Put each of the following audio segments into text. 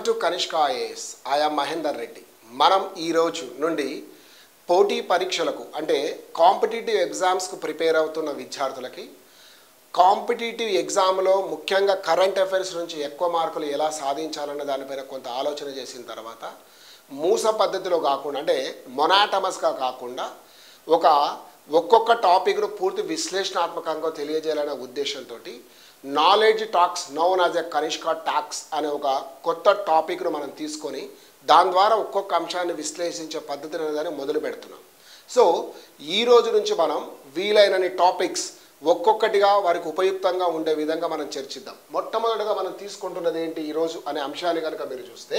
to Kanishka IAS I'm Mahender Reddy మనం ఈరోజు నుండి పోటీ పరీక్షలకు అంటే కాంపిటేటివ్ ఎగ్జామ్స్కు ప్రిపేర్ అవుతున్న విద్యార్థులకి కాంపిటేటివ్ ఎగ్జామ్లో ముఖ్యంగా కరెంట్ అఫైర్స్ నుంచి ఎక్కువ మార్కులు ఎలా సాధించాలన్న దానిపైన కొంత ఆలోచన చేసిన తర్వాత మూస పద్ధతిలో కాకుండా అంటే మొనాటమస్గా కాకుండా ఒక ఒక్కొక్క టాపిక్ను పూర్తి విశ్లేషణాత్మకంగా తెలియజేయాలనే ఉద్దేశంతో knowledge talks known as a Kanishka talks అనే ఒక కొత్త టాపిక్ను మనం తీసుకొని దాని ద్వారా ఒక్కొక్క అంశాన్ని విశ్లేషించే పద్ధతిని అనేదాన్ని మొదలు పెడుతున్నాం సో ఈ రోజు నుంచి మనం వీలైనన్ని టాపిక్స్ ఒక్కొక్కటిగా వారికి ఉపయుక్తంగా ఉండే విధంగా మనం చర్చిద్దాం మొట్టమొదటిగా మనం తీసుకుంటున్నది ఏంటి ఈరోజు అనే అంశాన్ని కనుక మీరు చూస్తే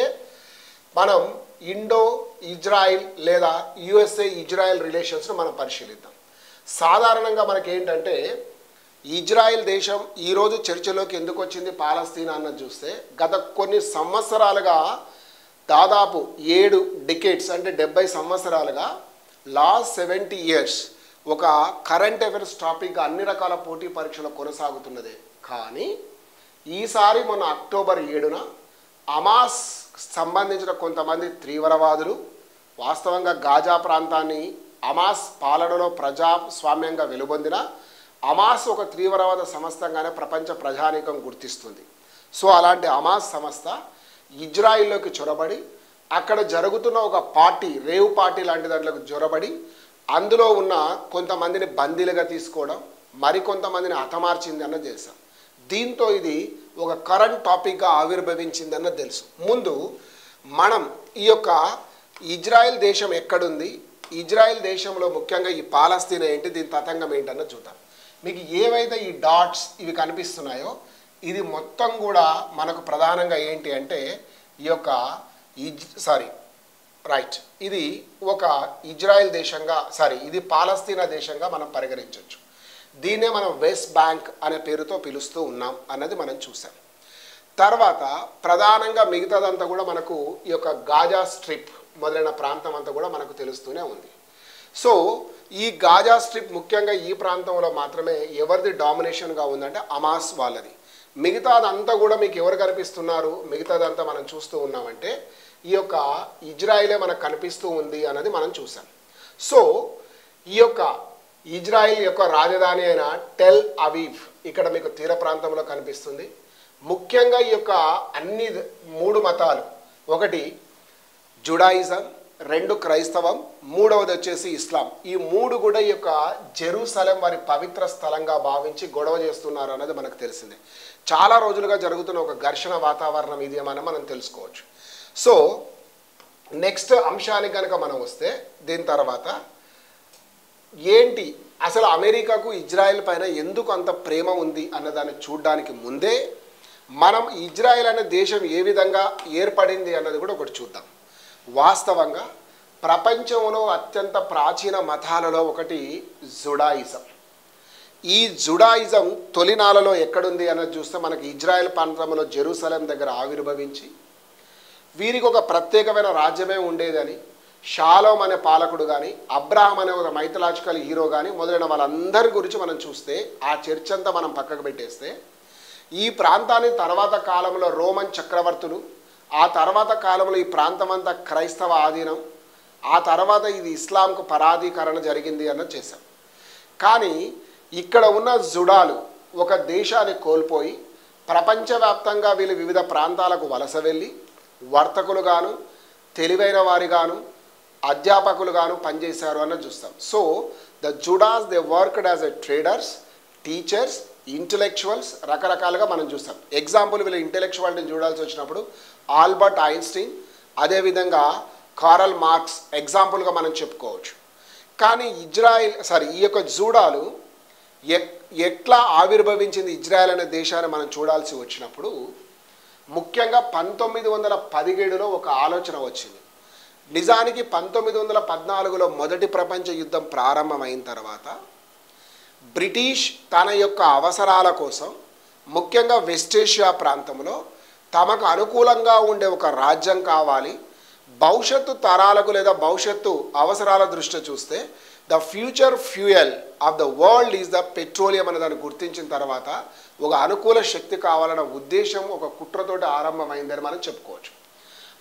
మనం ఇండో ఇజ్రాయిల్ లేదా యుఎస్ఏ ఇజ్రాయెల్ రిలేషన్స్ను మనం పరిశీలిద్దాం సాధారణంగా మనకి ఏంటంటే ఇజ్రాయెల్ దేశం ఈరోజు చర్చలోకి ఎందుకు వచ్చింది పాలస్తీనా అన్నది చూస్తే గత కొన్ని సంవత్సరాలుగా దాదాపు ఏడు డికేట్స్ అంటే డెబ్బై సంవత్సరాలుగా లాస్ట్ సెవెంటీ ఇయర్స్ ఒక కరెంట్ అఫైర్స్ టాపిక్ అన్ని రకాల పోటీ పరీక్షలు కొనసాగుతున్నదే కానీ ఈసారి మొన్న అక్టోబర్ ఏడున అమాస్ సంబంధించిన కొంతమంది తీవ్రవాదులు వాస్తవంగా గాజా ప్రాంతాన్ని అమాస్ పాలనలో ప్రజాస్వామ్యంగా వెలుగొందిన అమాస్ ఒక తీవ్రవాద సంస్థగానే ప్రపంచ ప్రజానీకం గుర్తిస్తుంది సో అలాంటి అమాస్ సంస్థ ఇజ్రాయిల్లోకి చొరబడి అక్కడ జరుగుతున్న ఒక పార్టీ రేవ్ పార్టీ లాంటి దాంట్లోకి జొరబడి అందులో ఉన్న కొంతమందిని బందీలుగా తీసుకోవడం మరికొంతమందిని హతమార్చింది అన్నది చేశాం దీంతో ఇది ఒక కరెంట్ టాపిక్గా ఆవిర్భవించింది అన్నది తెలుసు ముందు మనం ఈ యొక్క ఇజ్రాయెల్ దేశం ఎక్కడుంది ఇజ్రాయెల్ దేశంలో ముఖ్యంగా ఈ పాలస్తీనా ఏంటి దీని తతంగం ఏంటన్నది చూద్దాం మీకు ఏవైతే ఈ డాట్స్ ఇవి కనిపిస్తున్నాయో ఇది మొత్తం కూడా మనకు ప్రధానంగా ఏంటి అంటే ఈ యొక్క ఇజ్ సారీ రైట్ ఇది ఒక ఇజ్రాయెల్ దేశంగా సారీ ఇది పాలస్తీనా దేశంగా మనం పరిగణించవచ్చు దీన్నే మనం వెస్ట్ బ్యాంక్ అనే పేరుతో పిలుస్తూ ఉన్నాం అన్నది మనం చూసాం తర్వాత ప్రధానంగా మిగతాదంతా కూడా మనకు ఈ యొక్క గాజా స్ట్రిప్ మొదలైన ప్రాంతం అంతా కూడా మనకు తెలుస్తూనే ఉంది సో ఈ గాజా స్ట్రిప్ ముఖ్యంగా ఈ ప్రాంతంలో మాత్రమే ఎవరిది డామినేషన్గా ఉందంటే అమాస్ వాళ్ళది మిగతాదంతా కూడా మీకు ఎవరు కనిపిస్తున్నారు మిగతాదంతా మనం చూస్తూ ఉన్నామంటే ఈ యొక్క ఇజ్రాయిలే మనకు కనిపిస్తూ ఉంది అన్నది మనం చూసాం సో ఈ యొక్క ఇజ్రాయిల్ యొక్క రాజధాని అయిన టెల్ అవీవ్ ఇక్కడ మీకు తీర ప్రాంతంలో కనిపిస్తుంది ముఖ్యంగా ఈ యొక్క అన్ని మూడు మతాలు ఒకటి జుడాయిజం రెండు క్రైస్తవం మూడవది వచ్చేసి ఇస్లాం ఈ మూడు కూడా ఈ యొక్క జెరూసలం వారి పవిత్ర స్థలంగా భావించి గొడవ చేస్తున్నారు అన్నది మనకు తెలిసిందే చాలా రోజులుగా జరుగుతున్న ఒక ఘర్షణ వాతావరణం ఇది అని మనం తెలుసుకోవచ్చు సో నెక్స్ట్ అంశానికి కనుక మనం వస్తే దీని తర్వాత ఏంటి అసలు అమెరికాకు ఇజ్రాయెల్ పైన ఎందుకు అంత ప్రేమ ఉంది అన్నదాన్ని చూడడానికి ముందే మనం ఇజ్రాయెల్ అనే దేశం ఏ విధంగా ఏర్పడింది అన్నది కూడా ఒకటి చూద్దాం వాస్తవంగా ప్రపంచంలో అత్యంత ప్రాచీన మతాలలో ఒకటి జుడాయిజం ఈ జుడాయిజం తొలినాలలో ఎక్కడుంది అన్నది చూస్తే మనకి ఇజ్రాయెల్ ప్రాంతంలో జెరూసలేం దగ్గర ఆవిర్భవించి వీరికి ఒక ప్రత్యేకమైన రాజ్యమే ఉండేదని షాలోం అనే పాలకుడు కానీ అబ్రాహం అనే ఒక మైథలాజికల్ హీరో కానీ మొదలైన వాళ్ళందరి గురించి మనం చూస్తే ఆ చర్చ అంతా మనం పక్కకు పెట్టేస్తే ఈ ప్రాంతాన్ని తర్వాత కాలంలో రోమన్ చక్రవర్తులు ఆ తర్వాత కాలంలో ఈ ప్రాంతం అంతా క్రైస్తవ ఆధీనం ఆ తర్వాత ఇది ఇస్లాంకు పరాధీకరణ జరిగింది అన్నది చేశాం కానీ ఇక్కడ ఉన్న జుడాలు ఒక దేశాన్ని కోల్పోయి ప్రపంచవ్యాప్తంగా వీళ్ళు వివిధ ప్రాంతాలకు వలస వెళ్ళి వర్తకులుగాను తెలివైన వారిగాను అధ్యాపకులుగాను పనిచేశారు అన్నది చూస్తాం so the Judas they worked as a traders teachers intellectuals రకరకాలుగా మనం చూస్తాం ఎగ్జాంపుల్ వీళ్ళు ఇంటలెక్చువాలిటీని చూడాల్సి వచ్చినప్పుడు ఆల్బర్ట్ ఐన్స్టీన్ అదేవిధంగా కారల్ మార్క్స్ ఎగ్జాంపుల్గా మనం చెప్పుకోవచ్చు కానీ ఇజ్రాయిల్ సారీ ఈ యొక్క జూడాలు ఎక్ ఎట్లా ఆవిర్భవించింది ఇజ్రాయెల్ అనే దేశాన్ని మనం చూడాల్సి వచ్చినప్పుడు ముఖ్యంగా పంతొమ్మిది వందల పదిహేడులో ఒక ఆలోచన వచ్చింది నిజానికి పంతొమ్మిది వందల పద్నాలుగులో మొదటి ప్రపంచ యుద్ధం ప్రారంభమైన తర్వాత బ్రిటిష్ తన యొక్క అవసరాల కోసం ముఖ్యంగా వెస్ట్ ఏషియా ప్రాంతంలో తమకు అనుకూలంగా ఉండే ఒక రాజ్యం కావాలి భవిష్యత్తు తరాలకు లేదా భవిష్యత్తు అవసరాల దృష్ట్యా చూస్తే the future fuel of the world is the petroleum అనే దాన్ని గుర్తించిన తర్వాత ఒక అనుకూల శక్తి కావాలన్న ఉద్దేశం ఒక కుట్రతోటి ఆరంభమైందని మనం చెప్పుకోవచ్చు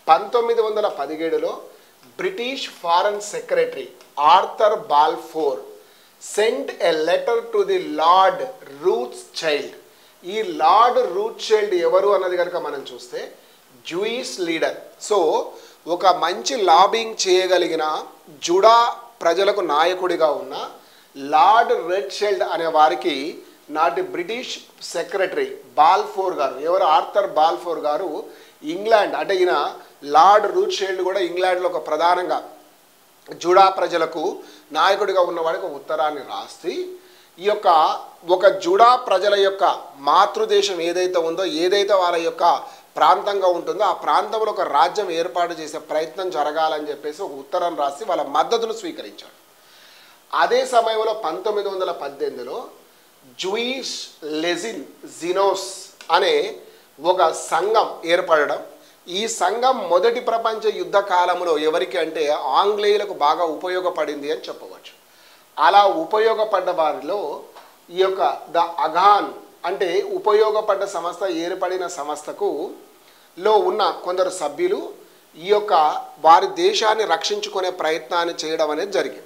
పంతొమ్మిది వందల పదిహేడులో British foreign secretary Arthur Balfour sent a letter to the Lord Rothschild ఈ లార్డ్ రూట్ చైల్డ్ ఎవరు అన్నది కనుక మనం చూస్తే జూయిస్ లీడర్ సో ఒక మంచి లాబింగ్ చేయగలిగిన జుడా ప్రజలకు నాయకుడిగా ఉన్న లార్డ్ రెడ్ షెల్డ్ అనే వారికి నాటి బ్రిటిష్ సెక్రటరీ బాల్ఫోర్ గారు ఎవరు ఆర్థర్ బాల్ఫోర్ గారు ఇంగ్లాండ్ అంటే ఈయన లార్డ్ రూట్ షెల్డ్ కూడా ఇంగ్లాండ్లో ఒక ప్రధానంగా జుడా ప్రజలకు నాయకుడిగా ఉన్నవాడికి ఒక ఉత్తరాన్ని రాసి ఈ యొక్క ఒక జుడా ప్రజల యొక్క మాతృదేశం ఏదైతే ఉందో ఏదైతే వాళ్ళ యొక్క ప్రాంతంగా ఉంటుందో ఆ ప్రాంతంలో ఒక రాజ్యం ఏర్పాటు చేసే ప్రయత్నం జరగాలని చెప్పేసి ఒక ఉత్తరం రాసి వాళ్ళ మద్దతును స్వీకరించాడు అదే సమయంలో పంతొమ్మిది వందల పద్దెనిమిదిలో జూయిష్ లెజిన్ జినోస్ అనే ఒక సంఘం ఏర్పడడం ఈ సంఘం మొదటి ప్రపంచ యుద్ధ కాలంలో ఎవరికి అంటే ఆంగ్లేయులకు బాగా ఉపయోగపడింది అని చెప్పవచ్చు అలా ఉపయోగపడ్డ వారిలో ఈ యొక్క ద అఘాన్ అంటే ఉపయోగపడ్డ సంస్థ ఏర్పడిన సంస్థకు లో ఉన్న కొందరు సభ్యులు ఈ యొక్క వారి దేశాన్ని రక్షించుకునే ప్రయత్నాన్ని చేయడం అనేది జరిగింది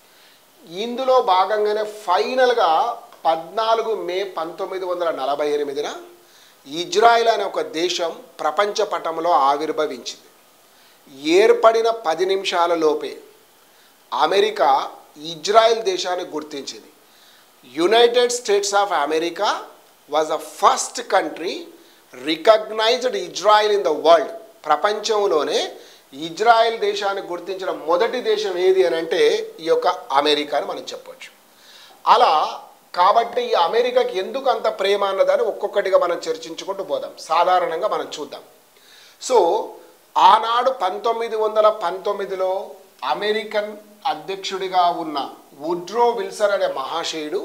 ఇందులో భాగంగానే ఫైనల్గా పద్నాలుగు మే పంతొమ్మిది వందల నలభై ఎనిమిదిన ఇజ్రాయిల్ అనే ఒక దేశం ప్రపంచ పటంలో ఆవిర్భవించింది ఏర్పడిన పది నిమిషాల లోపే అమెరికా ఇజ్రాయెల్ దేశాన్ని గుర్తించింది United States of America was the first country recognised Israel in the world ప్రపంచంలోనే ఇజ్రాయెల్ దేశాన్ని గుర్తించిన మొదటి దేశం ఏది అని అంటే ఈ యొక్క అమెరికా అని మనం చెప్పొచ్చు అలా కాబట్టి ఈ అమెరికాకి ఎందుకు అంత ప్రేమ అన్నదాన్ని ఒక్కొక్కటిగా మనం చర్చించుకుంటూ పోదాం సాధారణంగా మనం చూద్దాం సో ఆనాడు పంతొమ్మిది వందల పంతొమ్మిదిలో అమెరికన్ అధ్యక్షుడిగా ఉన్న వుడ్రో విల్సన్ అనే మహాశయుడు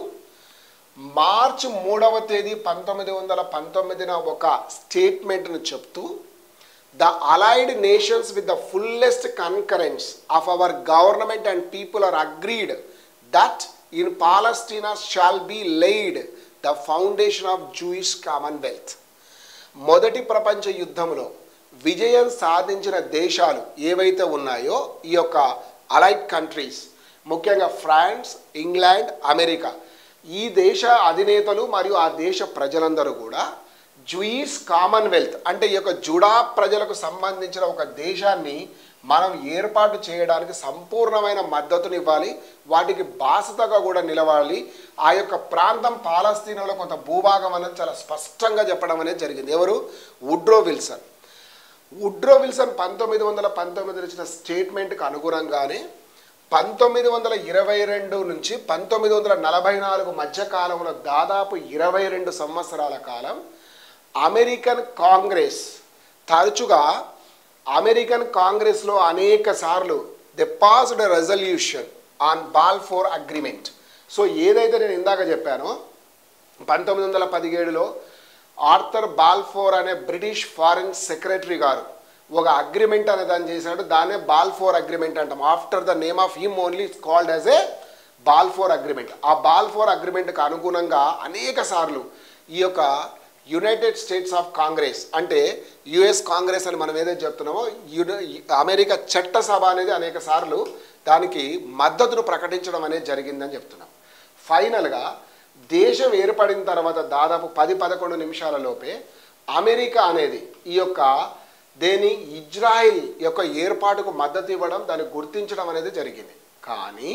మార్చ్ మూడవ తేదీ పంతొమ్మిది వందల పంతొమ్మిదిన ఒక స్టేట్మెంట్ను చెప్తూ the allied nations with the fullest concurrence of our government and people are agreed that in Palestine shall be laid the foundation of Jewish commonwealth మొదటి ప్రపంచ యుద్ధంలో విజయం సాధించిన దేశాలు ఏవైతే ఉన్నాయో ఈ యొక్క అలైడ్ కంట్రీస్ ముఖ్యంగా ఫ్రాన్స్ ఇంగ్లాండ్ అమెరికా ఈ దేశ అధినేతలు మరియు ఆ దేశ ప్రజలందరూ కూడా జూయిస్ కామన్వెల్త్ అంటే ఈ యొక్క జుడా ప్రజలకు సంబంధించిన ఒక దేశాన్ని మనం ఏర్పాటు చేయడానికి సంపూర్ణమైన మద్దతునివ్వాలి వాటికి బాసతగా కూడా నిలవాలి ఆ యొక్క ప్రాంతం పాలస్తీనాలో కొంత భూభాగం అనేది చాలా స్పష్టంగా చెప్పడం అనేది జరిగింది ఎవరు వుడ్రో విల్సన్ వుడ్రో విల్సన్ పంతొమ్మిది వందల పంతొమ్మిది ఇచ్చిన స్టేట్మెంట్కి అనుగుణంగానే పంతొమ్మిది వందల ఇరవై రెండు నుంచి పంతొమ్మిది వందల నలభై నాలుగు మధ్య కాలంలో దాదాపు ఇరవై రెండు సంవత్సరాల కాలం అమెరికన్ కాంగ్రెస్ తరచుగా అమెరికన్ కాంగ్రెస్లో అనేక సార్లు the passed resolution on Balfour agreement so ఏదైతే నేను ఇందాక చెప్పానో పంతొమ్మిది వందల పదిహేడులో ఆర్థర్ బాల్ఫోర్ అనే బ్రిటిష్ ఫారిన్ సెక్రటరీ గారు ఒక అగ్రిమెంట్ అనే దాన్ని చేశాడు దాన్నే బాల్ఫోర్ అగ్రిమెంట్ అంటాం after the name of him only called as a Balfour agreement ఆ బాల్ఫోర్ అగ్రిమెంట్కి అనుగుణంగా అనేక సార్లు ఈ యొక్క యునైటెడ్ స్టేట్స్ ఆఫ్ కాంగ్రెస్ అంటే యుఎస్ కాంగ్రెస్ అని మనం ఏదైతే చెప్తున్నామో యున అమెరికా చట్టసభ అనేది అనేక సార్లు దానికి మద్దతును ప్రకటించడం అనేది జరిగిందని చెప్తున్నాం ఫైనల్గా దేశం ఏర్పడిన తర్వాత దాదాపు పది పదకొండు నిమిషాల లోపే అమెరికా అనేది ఈ యొక్క దేని ఇజ్రాయిల్ యొక్క ఏర్పాటుకు మద్దతు ఇవ్వడం దాన్ని గుర్తించడం అనేది జరిగింది కానీ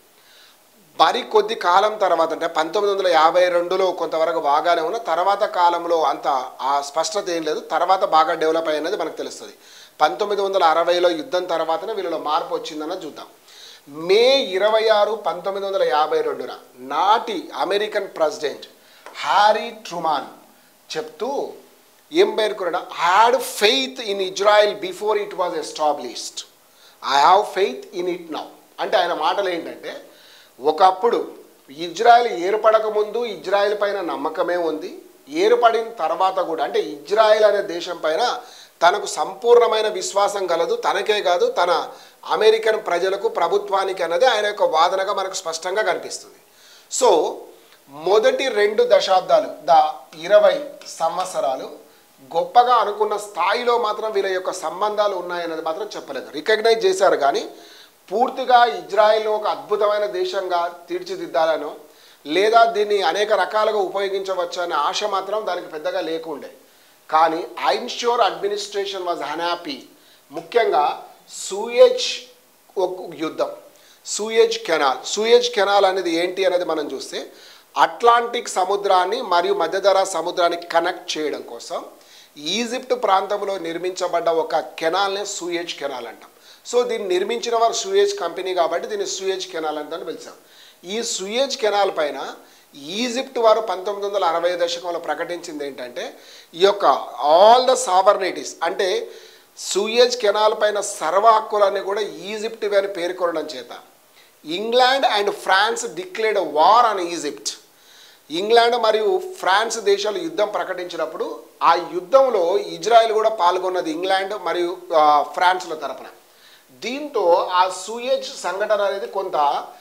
మరి కొద్ది కాలం తర్వాత అంటే పంతొమ్మిది వందల యాభై రెండులో కొంతవరకు బాగానే ఉన్న తర్వాత కాలంలో అంత ఆ స్పష్టత ఏం లేదు తర్వాత బాగా డెవలప్ అయినది మనకు తెలుస్తుంది పంతొమ్మిది వందల అరవైలో యుద్ధం తర్వాతనే వీళ్ళలో మార్పు వచ్చిందన్న చూద్దాం మే ఇరవై ఆరు పంతొమ్మిది వందల యాభై రెండున నాటి అమెరికన్ ప్రెసిడెంట్ హ్యారీ ట్రుమాన్ చెప్తూ ఏం పేర్కొన్నాడు had faith in Israel before it was established I have faith in it now అంటే ఆయన మాటలు ఏంటంటే ఒకప్పుడు ఇజ్రాయెల్ ఏర్పడక ముందు ఇజ్రాయెల్ పైన నమ్మకమే ఉంది ఏర్పడిన తర్వాత కూడా అంటే ఇజ్రాయెల్ అనే దేశం పైన తనకు సంపూర్ణమైన విశ్వాసం కలదు తనకే కాదు తన అమెరికన్ ప్రజలకు ప్రభుత్వానికి అన్నది ఆయన యొక్క వాదనగా మనకు స్పష్టంగా కనిపిస్తుంది సో మొదటి రెండు దశాబ్దాలు ద ఇరవై సంవత్సరాలు గొప్పగా అనుకున్న స్థాయిలో మాత్రం వీళ్ళ యొక్క సంబంధాలు ఉన్నాయన్నది మాత్రం చెప్పలేదు రికగ్నైజ్ చేశారు కానీ పూర్తిగా ఇజ్రాయెల్ ఒక అద్భుతమైన దేశంగా తీర్చిదిద్దాలను లేదా దీన్ని అనేక రకాలుగా ఉపయోగించవచ్చు అనే ఆశ మాత్రం దానికి పెద్దగా లేకుండే కానీ ఐన్షోర్ అడ్మినిస్ట్రేషన్ వాజ్ అన్హ్యాపీ ముఖ్యంగా సూయేజ్ ఒక యుద్ధం సూయేజ్ కెనాల్ సూయేజ్ కెనాల్ అనేది ఏంటి అనేది మనం చూస్తే అట్లాంటిక్ సముద్రాన్ని మరియు మధ్యధరా సముద్రాన్ని కనెక్ట్ చేయడం కోసం ఈజిప్ట్ ప్రాంతంలో నిర్మించబడ్డ ఒక కెనాల్నే సూయేజ్ కెనాల్ అంటాం సో దీన్ని నిర్మించిన వారు సూయేజ్ కంపెనీ కాబట్టి దీన్ని సూయేజ్ కెనాల్ అంటాను పిలిచాం ఈ సూయేజ్ కెనాల్ పైన ఈజిప్ట్ వారు పంతొమ్మిది వందల అరవై దశకంలో ప్రకటించింది ఏంటంటే ఈ యొక్క ఆల్ ద సావర్నిటీస్ అంటే సూయేజ్ కెనాల్ పైన సర్వ హక్కులన్నీ కూడా ఈజిప్ట్ అని పేర్కొనడం చేత England and France declared war on Egypt England మరియు ఫ్రాన్స్ దేశాలు యుద్ధం ప్రకటించినప్పుడు ఆ యుద్ధంలో ఇజ్రాయెల్ కూడా పాల్గొన్నది ఇంగ్లాండ్ మరియు ఆ, ఫ్రాన్స్ల తరపున దీంతో ఆ సూయేజ్ సంఘటన అనేది కొంత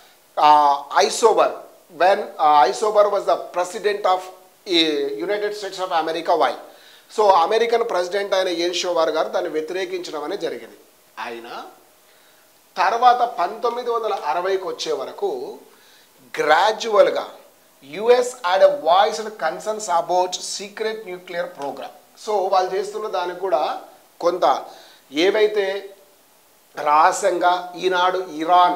Eisenhower when Eisenhower was the president of United States of America while so American president అయిన ఎన్షోవర్ గారు దాన్ని వ్యతిరేకించడం అనేది జరిగింది అయినా తర్వాత పంతొమ్మిది వందల అరవైకి వచ్చే వరకు గ్రాడ్యువల్గా US add a voice and concerns about secret nuclear programme so వాళ్ళు చేస్తున్న దానికి కూడా కొంత ఏవైతే రహస్యంగా ఈనాడు ఇరాన్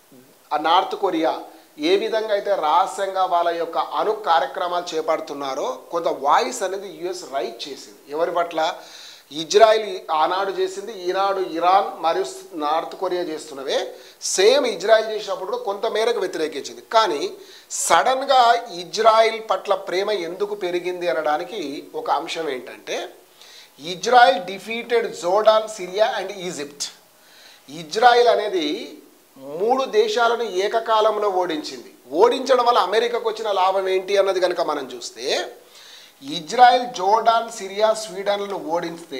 ఆ నార్త్ కొరియా ఏ విధంగా అయితే రహస్యంగా వాళ్ళ యొక్క అణు కార్యక్రమాలు చేపడుతున్నారో కొంత వాయిస్ అనేది యుఎస్ రైట్ చేసింది ఎవరి పట్ల ఇజ్రాయిల్ ఆనాడు చేసింది ఈనాడు ఇరాన్ మరియు నార్త్ కొరియా చేస్తున్నవే సేమ్ ఇజ్రాయిల్ చేసినప్పుడు కూడా కొంత మేరకు వ్యతిరేకించింది కానీ సడన్గా ఇజ్రాయిల్ పట్ల ప్రేమ ఎందుకు పెరిగింది అనడానికి ఒక అంశం ఏంటంటే Israel defeated Jordan Syria and Egypt Israel అనేది మూడు దేశాలను ఏకకాలంలో ఓడించింది ఓడించడం వల్ల అమెరికాకు వచ్చిన లాభం ఏంటి అన్నది కనుక మనం చూస్తే ఇజ్రాయెల్ జోర్డాన్ సిరియా స్వీడన్లను ఓడిస్తే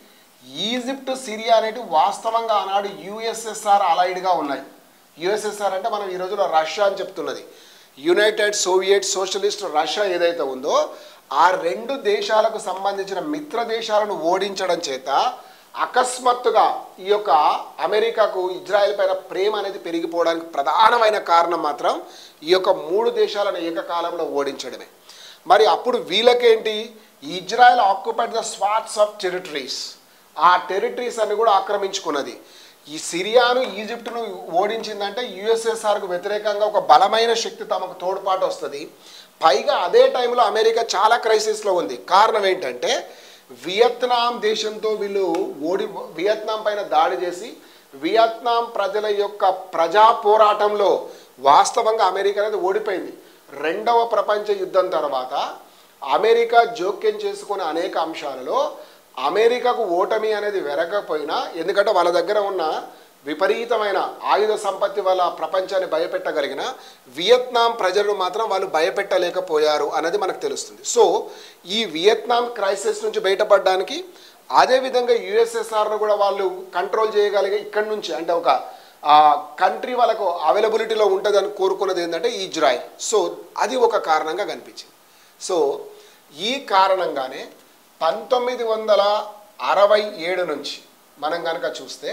ఈజిప్ట్ సిరియా అనేటివి వాస్తవంగా ఆనాడు యుఎస్ఎస్ఆర్ అలైడ్గా ఉన్నాయి యుఎస్ఎస్ఆర్ అంటే మనం ఈ రోజులో రష్యా అని చెప్తున్నది యునైటెడ్ సోవియట్ సోషలిస్ట్ రష్యా ఏదైతే ఉందో ఆ రెండు దేశాలకు సంబంధించిన మిత్ర దేశాలను ఓడించడం చేత అకస్మాత్తుగా ఈ యొక్క అమెరికాకు ఇజ్రాయెల్ పైన ప్రేమ అనేది పెరిగిపోవడానికి ప్రధానమైన కారణం మాత్రం ఈ యొక్క మూడు దేశాలను ఏకకాలంలో ఓడించడమే మరి అప్పుడు వీళ్ళకేంటి Israel occupied the swathes of territories ఆ టెరిటరీస్ అన్ని కూడా ఆక్రమించుకున్నది ఈ సిరియాను ఈజిప్ట్ను ఓడించిందంటే యుఎస్ఎస్ఆర్కు వ్యతిరేకంగా ఒక బలమైన శక్తి తమకు తోడ్పాటు వస్తుంది పైగా అదే టైంలో అమెరికా చాలా క్రైసిస్లో ఉంది కారణం ఏంటంటే వియత్నాం దేశంతో వీళ్ళు ఓడి వియత్నాం పైన దాడి చేసి వియత్నాం ప్రజల యొక్క ప్రజా పోరాటంలో వాస్తవంగా అమెరికా అనేది ఓడిపోయింది రెండవ ప్రపంచ యుద్ధం తర్వాత అమెరికా జోక్యం చేసుకునే అనేక అంశాలలో అమెరికాకు ఓటమి అనేది వెరగకపోయినా ఎందుకంటే వాళ్ళ దగ్గర ఉన్న విపరీతమైన ఆయుధ సంపత్తి వల్ల ప్రపంచాన్ని భయపెట్టగలిగిన వియత్నాం ప్రజలను మాత్రం వాళ్ళు భయపెట్టలేకపోయారు అనేది మనకు తెలుస్తుంది సో ఈ వియత్నాం క్రైసిస్ నుంచి బయటపడడానికి అదేవిధంగా యుఎస్ఎస్ఆర్ను కూడా వాళ్ళు కంట్రోల్ చేయగలిగే ఇక్కడి నుంచి అంటే ఒక కంట్రీ వాళ్ళకు అవైలబిలిటీలో ఉంటుందని కోరుకున్నది ఏంటంటే ఇజ్రాయిల్ సో అది ఒక కారణంగా కనిపించింది సో ఈ కారణంగానే పంతొమ్మిది వందల అరవై ఏడు నుంచి మనం కనుక చూస్తే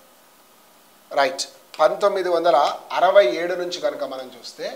రైట్ పంతొమ్మిది వందల అరవై ఏడు నుంచి కనుక మనం చూస్తే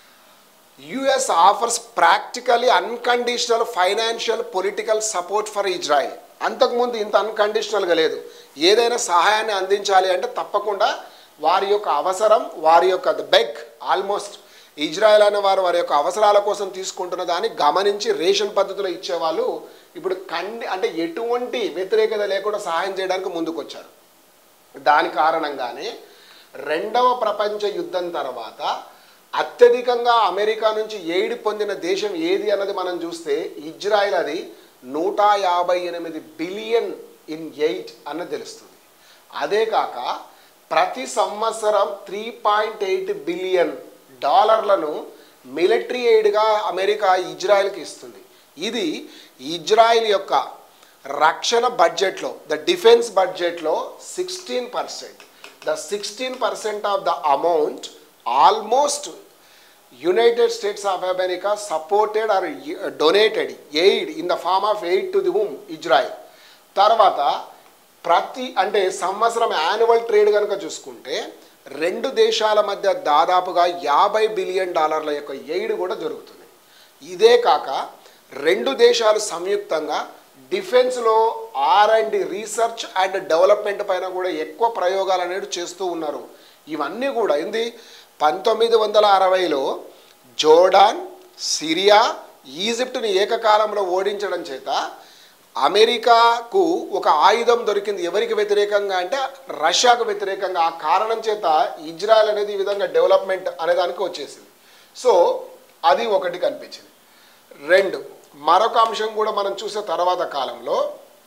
US offers practically unconditional financial political support for Israel అంతకుముందు ఇంత అన్కండిషనల్గా లేదు ఏదైనా సహాయాన్ని అందించాలి అంటే తప్పకుండా వారి యొక్క అవసరం వారి యొక్క ద బెగ్ ఆల్మోస్ట్ ఇజ్రాయెల్ అనే వారు వారి యొక్క అవసరాల కోసం తీసుకుంటున్న దాన్ని గమనించి రేషన్ పద్ధతిలో ఇచ్చేవాళ్ళు ఇప్పుడు కండి అంటే ఎటువంటి వ్యతిరేకత లేకుండా సహాయం చేయడానికి ముందుకొచ్చారు దాని కారణంగానే రెండవ ప్రపంచ యుద్ధం తర్వాత అత్యధికంగా అమెరికా నుంచి ఎయిడ్ పొందిన దేశం ఏది అన్నది మనం చూస్తే ఇజ్రాయెల్ అది నూట యాభై ఎనిమిది బిలియన్ ఇన్ ఎయిట్ అన్నది తెలుస్తుంది అదే కాక ప్రతి సంవత్సరం త్రీ పాయింట్ ఎయిట్ బిలియన్ డాలర్లను మిలిటరీ ఎయిడ్గా అమెరికా ఇజ్రాయెల్కి ఇస్తుంది ఇది ఇజ్రాయెల్ యొక్క రక్షణ బడ్జెట్లో ద డిఫెన్స్ బడ్జెట్లో sixteen percent the sixteen percent of the amount almost United States of America supported or donated aid in the form of aid to the whom Israel తర్వాత ప్రతి అంటే సంవత్సరం యాన్యువల్ ట్రేడ్ కనుక చూసుకుంటే రెండు దేశాల మధ్య దాదాపుగా యాభై బిలియన్ డాలర్ల యొక్క ఎయిడ్ కూడా జరుగుతుంది ఇదే కాక రెండు దేశాలు సంయుక్తంగా డిఫెన్స్లో R and research and development పైన కూడా ఎక్కువ ప్రయోగాలు అనేది చేస్తూ ఉన్నారు ఇవన్నీ కూడా ఏంది పంతొమ్మిది వందల అరవైలో జోర్డాన్ సిరియా ఈజిప్ట్ని ఏకకాలంలో ఓడించడం చేత అమెరికాకు ఒక ఆయుధం దొరికింది ఎవరికి వ్యతిరేకంగా అంటే రష్యాకు వ్యతిరేకంగా ఆ కారణం చేత ఇజ్రాయెల్ అనేది ఈ విధంగా డెవలప్మెంట్ అనే దానికి వచ్చేసింది సో అది ఒకటి కనిపించింది రెండు మరొక అంశం కూడా మనం చూసే తర్వాత కాలంలో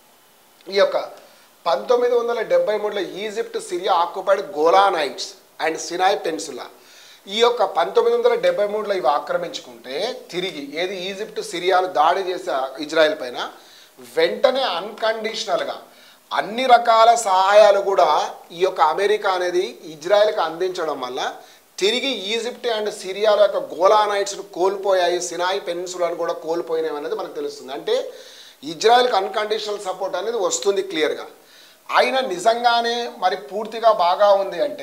ఈ యొక్క పంతొమ్మిది వందల డెబ్బై మూడులో Egypt Syria occupied Golan Heights and Sinai peninsula ఈ యొక్క పంతొమ్మిది వందల డెబ్బై మూడులో ఇవి ఆక్రమించుకుంటే తిరిగి ఏది ఈజిప్ట్ సిరియాలు దాడి చేసే ఇజ్రాయెల్ పైన వెంటనే అన్కండిషనల్గా అన్ని రకాల సహాయాలు కూడా ఈ యొక్క అమెరికా అనేది ఇజ్రాయెల్కి అందించడం వల్ల తిరిగి ఈజిప్ట్ అండ్ సిరియాల యొక్క గోలానైట్స్ను కోల్పోయాయి సినాయి పెన్సులను కూడా కోల్పోయినాయి అనేది మనకు తెలుస్తుంది అంటే ఇజ్రాయెల్కి అన్కండిషనల్ సపోర్ట్ అనేది వస్తుంది క్లియర్గా అయినా నిజంగానే మరి పూర్తిగా బాగా ఉంది అంటే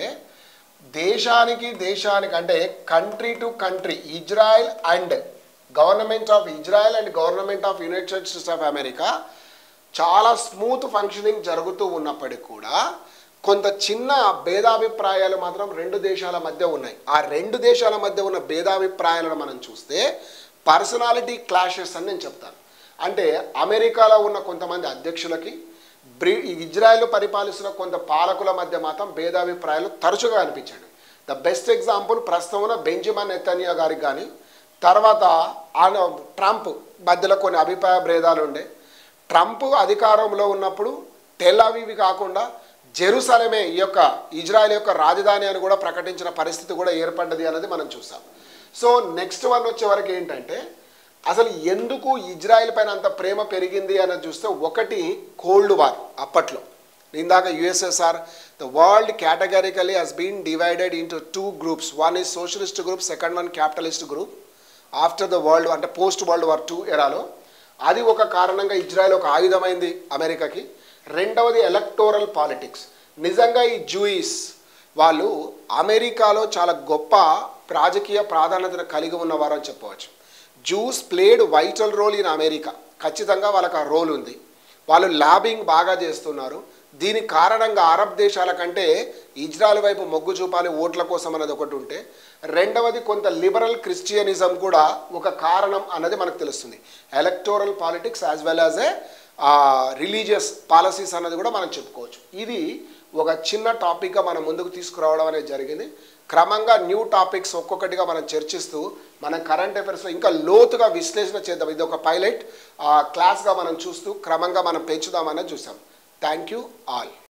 దేశానికి దేశానికి అంటే country to country Israel and government of Israel and government of United States of America చాలా స్మూత్ ఫంక్షనింగ్ జరుగుతూ ఉన్నప్పటికీ కూడా కొంత చిన్న భేదాభిప్రాయాలు మాత్రం రెండు దేశాల మధ్య ఉన్నాయి ఆ రెండు దేశాల మధ్య ఉన్న భేదాభిప్రాయాలను మనం చూస్తే పర్సనాలిటీ క్లాషెస్ అని నేను చెప్తాను అంటే అమెరికాలో ఉన్న కొంతమంది అధ్యక్షులకి బ్రి ఇజ్రాయెల్ పరిపాలిస్తున్న కొంత పాలకుల మధ్య మాత్రం భేదాభిప్రాయాలు తరచుగా అనిపించాడు ద బెస్ట్ ఎగ్జాంపుల్ ప్రస్తుతం ఉన్న బెంజమిన్ నెతన్యా గారికి కానీ తర్వాత ఆయన ట్రంప్ మధ్యలో కొన్ని అభిప్రాయ భేదాలు ఉండే ట్రంప్ అధికారంలో ఉన్నప్పుడు టెల్ అవీవి కాకుండా జెరూసలమే ఈ యొక్క ఇజ్రాయెల్ యొక్క రాజధాని అని కూడా ప్రకటించిన పరిస్థితి కూడా ఏర్పడ్డది అనేది మనం చూసాం సో నెక్స్ట్ వన్ వచ్చే వరకు ఏంటంటే అసలు ఎందుకు ఇజ్రాయెల్ పైన అంత ప్రేమ పెరిగింది అని చూస్తే ఒకటి కోల్డ్ వార్ అప్పట్లో ఇందాక USSR the world categorically has been divided into two groups one is socialist group second one capitalist group after the world అంటే పోస్ట్ వరల్డ్ వార్ టూ ఎరాలో అది ఒక కారణంగా ఇజ్రాయెల్ ఒక ఆయుధమైంది అమెరికాకి రెండవది ఎలక్టోరల్ పాలిటిక్స్ నిజంగా ఈ జూయిస్ వాళ్ళు అమెరికాలో చాలా గొప్ప రాజకీయ ప్రాధాన్యతను కలిగి ఉన్నవారు అని చెప్పవచ్చు Jews played vital role in America ఖచ్చితంగా వాళ్ళకి ఆ రోల్ ఉంది వాళ్ళు ల్యాబింగ్ బాగా చేస్తున్నారు దీని కారణంగా అరబ్ దేశాల కంటే ఇజ్రాయెల్ వైపు మొగ్గు చూపాలి ఓట్ల కోసం అన్నది ఒకటి ఉంటే రెండవది కొంత లిబరల్ క్రిస్టియనిజం కూడా ఒక కారణం అన్నది మనకు తెలుస్తుంది electoral politics as well as a religious policies అన్నది కూడా మనం చెప్పుకోవచ్చు ఇది ఒక చిన్న టాపిక్గా మనం ముందుకు తీసుకురావడం అనేది జరిగింది క్రమంగా న్యూ టాపిక్స్ ఒక్కొక్కటిగా మనం చర్చిస్తూ మనం కరెంట్ అఫైర్స్లో ఇంకా లోతుగా విశ్లేషణ చేద్దాం ఇది ఒక పైలట్ క్లాస్గా మనం చూస్తూ క్రమంగా మనం పెంచుదామని చూసాం థ్యాంక్ యూ ఆల్